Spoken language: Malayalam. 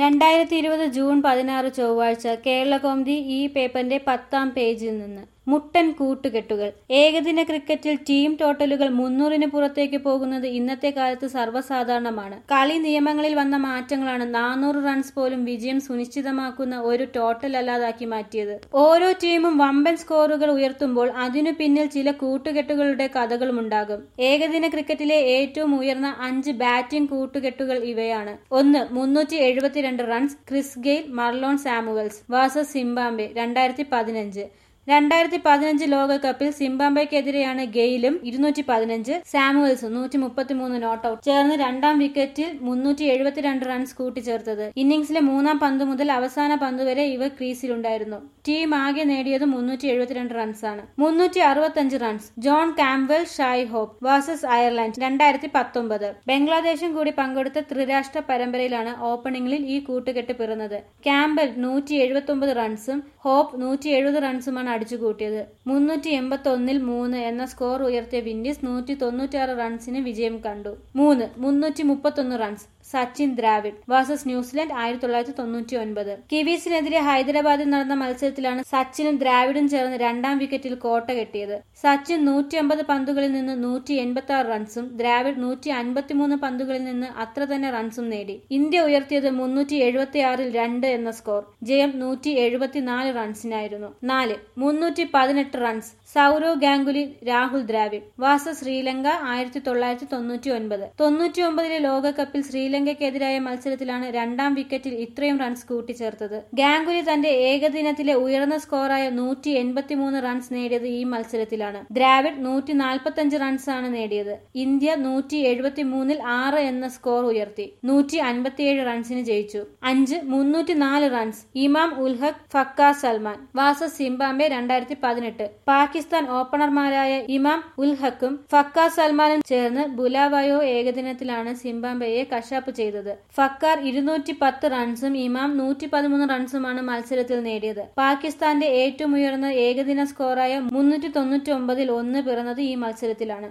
രണ്ടായിരത്തി ഇരുപത് ജൂൺ പതിനാറ് ചൊവ്വാഴ്ച കേരളകൗമുദി ഈ പേപ്പറിന്റെ പത്താം പേജിൽ നിന്ന് മുട്ടൻ കൂട്ടുകെട്ടുകൾ ഏകദിന ക്രിക്കറ്റിൽ ടീം ടോട്ടലുകൾ മുന്നൂറിന് പുറത്തേക്ക് പോകുന്നത് ഇന്നത്തെ കാലത്ത് സർവ്വസാധാരണമാണ് കളി നിയമങ്ങളിൽ വന്ന മാറ്റങ്ങളാണ് നാനൂറ് റൺസ് പോലും വിജയം സുനിശ്ചിതമാക്കുന്ന ഒരു ടോട്ടൽ അല്ലാതാക്കി മാറ്റിയത് ഓരോ ടീമും വമ്പൻ സ്കോറുകൾ ഉയർത്തുമ്പോൾ അതിനു പിന്നിൽ ചില കൂട്ടുകെട്ടുകളുടെ കഥകളുമുണ്ടാകും ഏകദിന ക്രിക്കറ്റിലെ ഏറ്റവും ഉയർന്ന അഞ്ച് ബാറ്റിംഗ് കൂട്ടുകെട്ടുകൾ ഇവയാണ് ഒന്ന് മുന്നൂറ്റി എഴുപത്തിരണ്ട് runs Chris Gayle Marlon Samuels versus Zimbabwe രണ്ടായിരത്തി പതിനഞ്ച് രണ്ടായിരത്തി പതിനഞ്ച് ലോകകപ്പിൽ സിംബാബ്വെക്കെതിരെയാണ് ഗെയിലും ഇരുന്നൂറ്റി പതിനഞ്ച് സാമുവൽസും നൂറ്റി മുപ്പത്തിമൂന്ന് നോട്ട് ഔട്ട് ചേർന്ന് രണ്ടാം വിക്കറ്റിൽ മുന്നൂറ്റി എഴുപത്തിരണ്ട് റൺസ് കൂട്ടിച്ചേർത്തത് ഇന്നിംഗ്സിലെ മൂന്നാം പന്ത് മുതൽ അവസാന പന്ത് വരെ ഇവർ ക്രീസിലുണ്ടായിരുന്നു ടീം ആകെ നേടിയത് മുന്നൂറ്റി എഴുപത്തിരണ്ട് റൺസാണ് മുന്നൂറ്റി അറുപത്തഞ്ച് runs John Campbell Shai Hope versus Ireland രണ്ടായിരത്തി പത്തൊമ്പത് ബംഗ്ലാദേശും കൂടി പങ്കെടുത്ത ത്രിരാഷ്ട്ര പരമ്പരയിലാണ് ഓപ്പണിംഗിൽ ഈ കൂട്ടുകെട്ട് പിറന്നത് ക്യാമ്പൽ നൂറ്റി എഴുപത്തി ഒമ്പത് റൺസും ഹോപ്പ് നൂറ്റി എഴുപത് റൺസുമാണ് അടിച്ചുകൂട്ടിയത് മുന്നൂറ്റി എൺപത്തി ഒന്നിൽ മൂന്ന് എന്ന സ്കോർ ഉയർത്തിയ വിൻഡീസ് നൂറ്റി തൊണ്ണൂറ്റിയാറ് റൺസിന് വിജയം കണ്ടു മൂന്ന് മുന്നൂറ്റി മുപ്പത്തൊന്ന് runs Sachin Dravid versus New Zealand ആയിരത്തി തൊള്ളായിരത്തി തൊണ്ണൂറ്റി ഒൻപത് കിവീസിനെതിരെ ഹൈദരാബാദിൽ നടന്ന മത്സരത്തിലാണ് സച്ചിനും ദ്രാവിഡും ചേർന്ന് രണ്ടാം വിക്കറ്റിൽ കോട്ട കെട്ടിയത് സച്ചിൻ നൂറ്റി അമ്പത് പന്തുകളിൽ നിന്ന് നൂറ്റി എൺപത്തി ആറ് റൺസും ദ്രാവിഡ് നൂറ്റി അൻപത്തിമൂന്ന് പന്തുകളിൽ നിന്ന് അത്ര തന്നെ റൺസും നേടി ഇന്ത്യ ഉയർത്തിയത് മുന്നൂറ്റി എഴുപത്തി ആറിൽ രണ്ട് എന്ന സ്കോർ ജയം നൂറ്റി എഴുപത്തിനാല് റൺസിനായിരുന്നു നാല് മുന്നൂറ്റി പതിനെട്ട് റൺസ് സൗരവ് ഗാംഗുലി രാഹുൽ ദ്രാവിഡ് വാസ ശ്രീലങ്ക ആയിരത്തി തൊള്ളായിരത്തി തൊണ്ണൂറ്റി ഒൻപത് തൊണ്ണൂറ്റി ഒമ്പതിലെ ലോകകപ്പിൽ ശ്രീലങ്കയ്ക്കെതിരായ മത്സരത്തിലാണ് രണ്ടാം വിക്കറ്റിൽ ഇത്രയും റൺസ് കൂട്ടിച്ചേർത്തത് ഗാംഗുലി തന്റെ ഏകദിനത്തിലെ ഉയർന്ന സ്കോറായ നൂറ്റി എൺപത്തിമൂന്ന് റൺസ് നേടിയത് ഈ മത്സരത്തിലാണ് ദ്രാവിഡ് നൂറ്റി നാൽപ്പത്തഞ്ച് റൺസാണ് നേടിയത് ഇന്ത്യ നൂറ്റി എഴുപത്തി മൂന്നിൽ ആറ് എന്ന സ്കോർ ഉയർത്തി നൂറ്റി അൻപത്തിയേഴ് റൺസിന് ജയിച്ചു അഞ്ച് മുന്നൂറ്റി നാല് runs Imam ul Haq Fakhar Zaman versus Zimbabwe രണ്ടായിരത്തി പതിനെട്ട് പാകിസ്ഥാൻ ഓപ്പണർമാരായ ഇമാം ഉൽ ഹക്കും ഫക്ക സൽമാനും ചേർന്ന് ബുലാവയോ ഏകദിനത്തിലാണ് സിംബാബ്വെയെ കശാപ്പ് ചെയ്തത് ഫക്കാർ ഇരുന്നൂറ്റി പത്ത് റൺസും ഇമാം നൂറ്റി പതിമൂന്ന് റൺസുമാണ് മത്സരത്തിൽ നേടിയത് പാകിസ്ഥാന്റെ ഏറ്റവും ഉയർന്ന ഏകദിന സ്കോറായ മുന്നൂറ്റി തൊണ്ണൂറ്റി ഒമ്പതിൽ ഒന്ന് പിറന്നത് ഈ മത്സരത്തിലാണ്